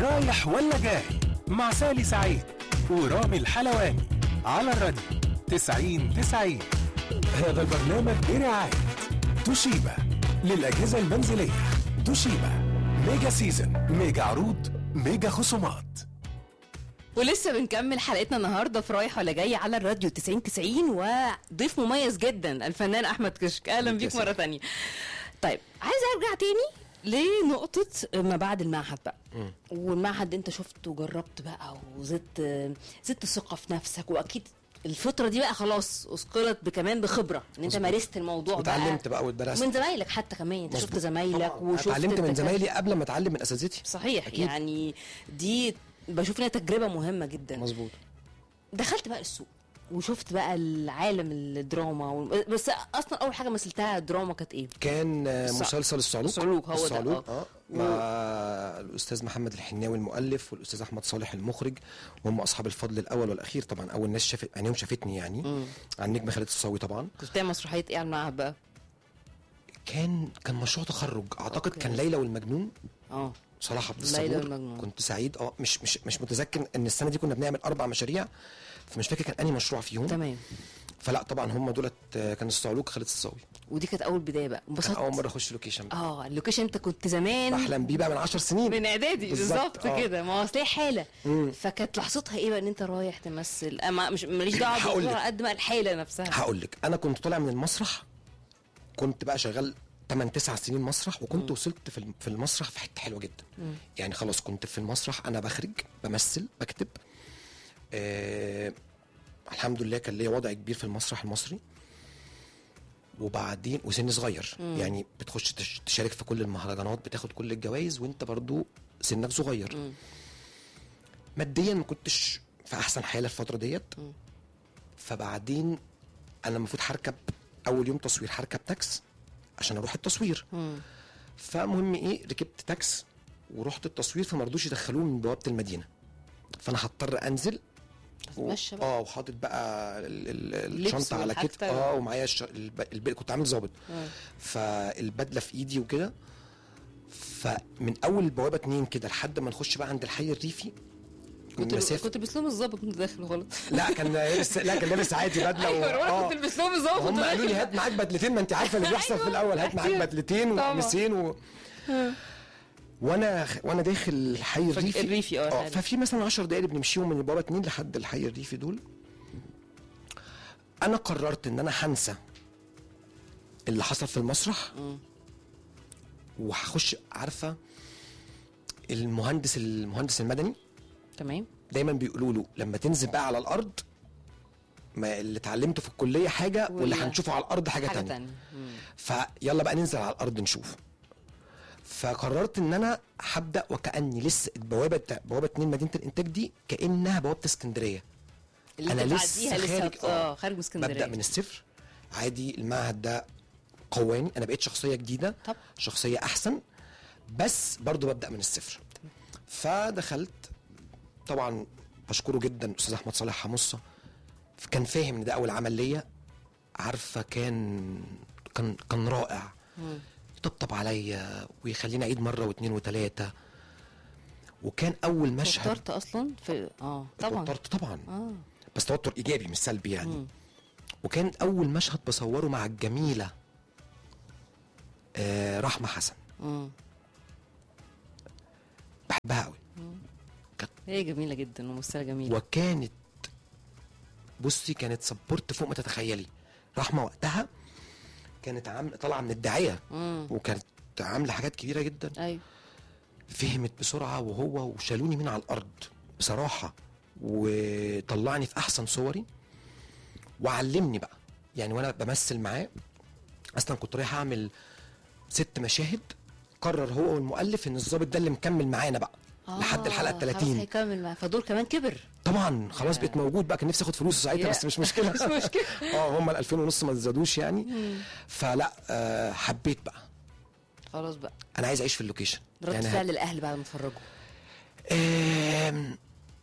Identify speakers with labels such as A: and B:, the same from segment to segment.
A: رايح ولا جاي مع سالي سعيد ورامي الحلواني على الراديو 90 90 هذا البرنامج برعاية توشيبا للأجهزة المنزلية توشيبا ميجا سيزن ميجا عروض ميجا خصومات
B: ولسه بنكمل حلقتنا النهارده في رايح ولا جاي على الراديو 90 90 وضيف مميز جدا الفنان احمد كشك اهلا بيك مره تانية طيب عايز ارجع تاني لنقطة ما بعد المعهد بقى والمعهد انت شفت وجربت بقى وزدت زدت ثقة في نفسك واكيد الفترة دي بقى خلاص اثقلت كمان بخبرة ان انت
C: مظبوط.
B: مارست الموضوع
C: واتعلمت بقى واتدرست.
B: من زمايلك حتى كمان انت شفت
C: مظبوط.
B: زمايلك
C: طبعاً.
B: وشفت
C: اتعلمت من
B: الدكاترة.
C: زمايلي قبل ما اتعلم من اساتذتي
B: صحيح
C: أكيد.
B: يعني دي بشوف انها تجربة مهمة جدا
C: مظبوط
B: دخلت بقى السوق وشفت بقى العالم الدراما و... بس اصلا اول حاجه مثلتها دراما كانت ايه
C: كان آه،
B: الصع-
C: مسلسل الصعلوك
B: الصعلوك، هو ده،
C: الصعلوك
B: آه.
C: اه مع الاستاذ محمد الحناوي المؤلف والاستاذ احمد صالح المخرج وهم اصحاب الفضل الاول والاخير طبعا اول ناس شافت عينيهم شافتني يعني عن نجم خالد الصاوي طبعا
B: كنت بتعمل مسرحيه ايه على المعهد بقى
C: كان كان مشروع تخرج اعتقد
B: أوكي.
C: كان ليلى والمجنون
B: اه
C: صلاح عبد
B: ليلى
C: الصبور
B: والمجنون.
C: كنت سعيد اه مش مش مش متذكر ان السنه دي كنا بنعمل اربع مشاريع فمش فاكر كان انهي مشروع فيهم
B: تمام
C: فلا طبعا هم دولت آه، كان الصعلوك خالد الصاوي
B: ودي كانت اول بدايه بقى
C: كان
B: انبسطت
C: اول مره اخش لوكيشن بقى.
B: اه اللوكيشن انت كنت زمان
C: بحلم بيه بقى من 10 سنين
B: من اعدادي بالظبط
C: آه.
B: كده ما هو اصل هي حاله فكانت لحظتها ايه بقى ان انت رايح تمثل آه، ما- مش ماليش دعوه
C: هقول
B: بالدور
C: لك.
B: على قد ما الحاله نفسها
C: هقول لك انا كنت طالع من المسرح كنت بقى شغال 8 9 سنين مسرح وكنت وصلت في الم- في المسرح في حته حلوه جدا يعني خلاص كنت في المسرح انا بخرج بمثل بكتب آه الحمد لله كان ليا وضع كبير في المسرح المصري وبعدين وسن صغير يعني بتخش تش- تشارك في كل المهرجانات بتاخد كل الجوائز وانت برضو سنك صغير ماديا ما كنتش في احسن حاله الفتره ديت فبعدين انا المفروض هركب اول يوم تصوير هركب تاكس عشان اروح التصوير فمهم ايه ركبت تاكس ورحت التصوير فما رضوش يدخلوني من بوابه المدينه فانا هضطر انزل و-
B: تتمشى بقى.
C: اه وحاطط بقى ال- ال-
B: اللبس
C: الشنطه على
B: والحاجة
C: كتف اه ومعايا الش... الب... الب... كنت عامل ظابط فالبدله في ايدي وكده فمن اول البوابه اتنين كده لحد ما نخش بقى عند الحي الريفي
B: كنت
C: المسافة-
B: كنت بلبس لهم الظابط كنت داخل غلط
C: لا كان لابس لا كان لابس عادي بدله و...
B: ايوه
C: آه.
B: كنت بلبس لهم الظابط
C: هم
B: كنت
C: قالوا لي
B: داخل.
C: هات معاك بدلتين ما انت عارفه اللي بيحصل في
B: أيوة.
C: الاول هات معاك
B: أكيد.
C: بدلتين
B: طبعا.
C: وقميصين و... وانا وانا داخل الحي الريفي
B: الريفي، اه،
C: اه
B: فعلا.
C: ففي مثلا 10 دقايق بنمشيهم من البوابه اتنين لحد الحي الريفي دول انا قررت ان انا هنسى اللي حصل في المسرح وهخش عارفه المهندس المهندس المدني
B: تمام
C: دايما بيقولوا له لما تنزل بقى على الارض ما اللي اتعلمته في الكليه حاجه واللي
B: ولا-
C: هنشوفه على الارض حاجه,
B: حاجه
C: تانية.
B: تانية مم.
C: فيلا بقى ننزل على الارض نشوف فقررت ان انا هبدا وكاني لسه البوابه بتاع بوابه اتنين مدينه الانتاج دي كانها بوابه اسكندريه
B: اللي
C: انا
B: انت
C: لسه
B: بعديها لسه
C: خارج
B: اه خارج من اسكندريه
C: ببدا من الصفر عادي المعهد ده قواني انا بقيت شخصيه جديده
B: طب.
C: شخصيه احسن بس برضو ببدا من الصفر فدخلت طبعا بشكره جدا استاذ احمد صالح حمصه كان فاهم ان ده اول عمل ليا عارفه كان كان كان رائع يطبطب عليا ويخليني اعيد مره واثنين وثلاثه وكان اول مشهد
B: توترت اصلا في اه طبعا
C: توترت طبعا
B: اه
C: بس توتر ايجابي مش سلبي يعني وكان اول مشهد بصوره مع الجميله آه رحمه حسن
B: مم.
C: بحبها قوي
B: هي جميله جدا وممثله جميله
C: وكانت بصي كانت سبورت فوق ما تتخيلي رحمه وقتها كانت عامله طالعه من الداعيه
B: مم.
C: وكانت عامله حاجات كبيره جدا
B: ايوه
C: فهمت بسرعه وهو وشالوني من على الارض بصراحه وطلعني في احسن صوري وعلمني بقى يعني وانا بمثل معاه اصلا كنت رايح اعمل ست مشاهد قرر هو والمؤلف ان الظابط ده اللي مكمل معانا بقى لحد الحلقه ال
B: خلاص
C: 30
B: هيكمل معاه فدور كمان كبر
C: طبعا خلاص بقيت موجود بقى كان نفسي اخد فلوس ساعتها
B: يا.
C: بس مش مشكله
B: مش مشكلة.
C: اه هم ال 2000 ونص ما زادوش يعني فلا آه حبيت بقى
B: خلاص بقى
C: انا عايز اعيش في اللوكيشن
B: رد
C: يعني
B: فعل الاهل بعد ما اتفرجوا
C: آم،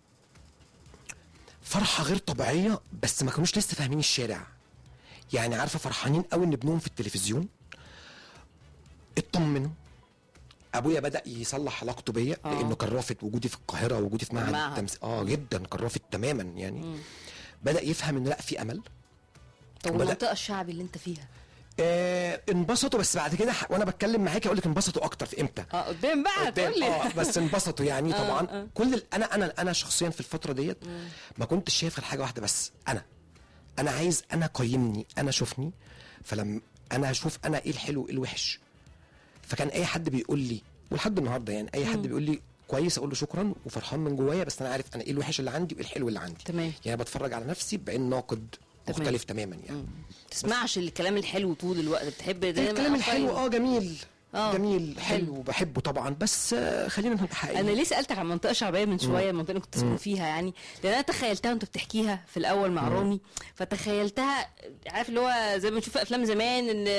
C: فرحه غير طبيعيه بس ما كانوش لسه فاهمين الشارع يعني عارفه فرحانين قوي ان ابنهم في التلفزيون اطمنوا ابويا بدا يصلح علاقته بيا
B: آه.
C: لانه كان رافض وجودي في القاهره ووجودي في معهد
B: المعهد.
C: تمس... اه جدا كان رافض تماما يعني بدا يفهم ان لا في امل
B: طب
C: وبدأ-
B: المنطقه الشعبي اللي انت فيها
C: آه انبسطوا بس بعد كده ح- وانا بتكلم معاك اقول لك انبسطوا اكتر في امتى
B: اه قدام بقى
C: قدام
B: هتقول
C: اه
B: لي
C: بس انبسطوا يعني
B: آه،
C: طبعا
B: آه.
C: كل ال- انا انا انا شخصيا في الفتره ديت ما كنتش شايف غير حاجه واحده بس انا انا عايز انا قيمني انا شوفني فلما انا اشوف انا ايه الحلو وايه الوحش فكان اي حد بيقول لي ولحد النهارده يعني اي حد بيقول لي كويس اقول له شكرا وفرحان من جوايا بس انا عارف انا ايه الوحش اللي عندي وايه الحلو اللي عندي
B: تمام.
C: يعني بتفرج على نفسي بعين ناقد
B: تمام.
C: مختلف تماما يعني
B: تسمعش الكلام الحلو طول الوقت بتحب دايما
C: الكلام الحلو
B: أقيم.
C: اه جميل
B: آه،
C: جميل
B: حلو.
C: حلو بحبه طبعا بس آه، خلينا نبقى حقيقيين
B: انا ليه سالتك عن منطقه شعبيه من شويه المنطقه اللي كنت تسكن فيها يعني لان انا تخيلتها وانت بتحكيها في الاول مع رامي فتخيلتها عارف اللي هو زي ما بنشوف في افلام زمان ان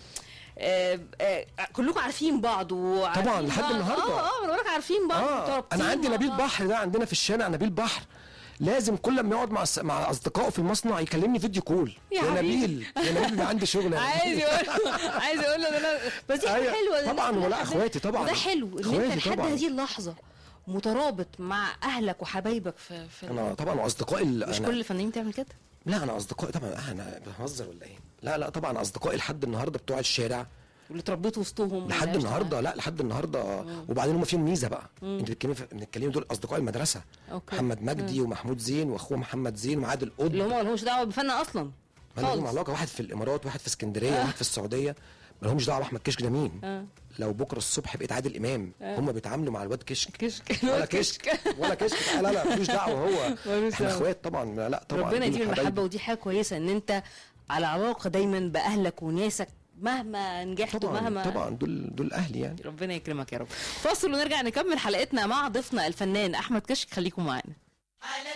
B: آه، آه، كلكم عارفين بعض وعارفين
C: طبعاً، لحد
B: بعض.
C: النهاردة.
B: اه اه انا بقولك عارفين بعض
C: اه
B: مترابطين
C: انا عندي
B: مع
C: نبيل
B: بعض.
C: بحر ده عندنا في الشارع نبيل بحر لازم كل ما يقعد مع الس- مع اصدقائه في المصنع يكلمني فيديو كول
B: يا
C: يا
B: حبيبي.
C: نبيل يا نبيل بيبقى عندي شغل يا
B: عايز
C: نبيل.
B: يقول عايز يقول له إن انا بس دي حاجه
C: أيوة،
B: حلوه إن
C: طبعاً،
B: إحنا
C: ولا
B: حد-
C: أخواتي طبعاً.
B: وده حلو ان انت
C: أخواتي
B: لحد
C: طبعاً.
B: هذه اللحظه مترابط مع اهلك وحبايبك في, في
C: انا طبعا واصدقائي ال-
B: مش
C: أنا
B: كل الفنانين تعمل كده
C: لا انا اصدقائي طبعا آه، انا بهزر ولا ايه لا لا طبعا اصدقائي لحد النهارده بتوع الشارع
B: واللي اتربيت وسطهم
C: لحد
B: واللي عشت
C: النهارده لا لحد النهارده وبعدين هم فيهم ميزه بقى انت بتتكلمي في- بنتكلم دول اصدقاء المدرسه
B: أوكي.
C: محمد مجدي ومحمود زين واخوه محمد زين وعادل قطب
B: اللي هم ما لهمش دعوه بفن اصلا
C: ما لهم
B: خالص
C: علاقه واحد في الامارات واحد في اسكندريه واحد في السعوديه ما لهمش دعوه باحمد كشك ده مين
B: آه.
C: لو بكره الصبح بقيت عادل امام هم بيتعاملوا مع الواد كشك
B: كشك
C: ولا كشك ولا كشك لا لا لا ملوش دعوه هو
B: ملوش
C: احنا
B: دعوة.
C: اخوات طبعا لا لا طبعا
B: ربنا
C: دول
B: يديم
C: حبايبي.
B: المحبه ودي حاجه كويسه ان انت على علاقه دايما باهلك وناسك مهما نجحت
C: طبعا
B: ومهما
C: طبعا دول دول اهلي يعني
B: ربنا يكرمك يا رب فاصل ونرجع نكمل حلقتنا مع ضيفنا الفنان احمد كشك خليكم معانا
D: على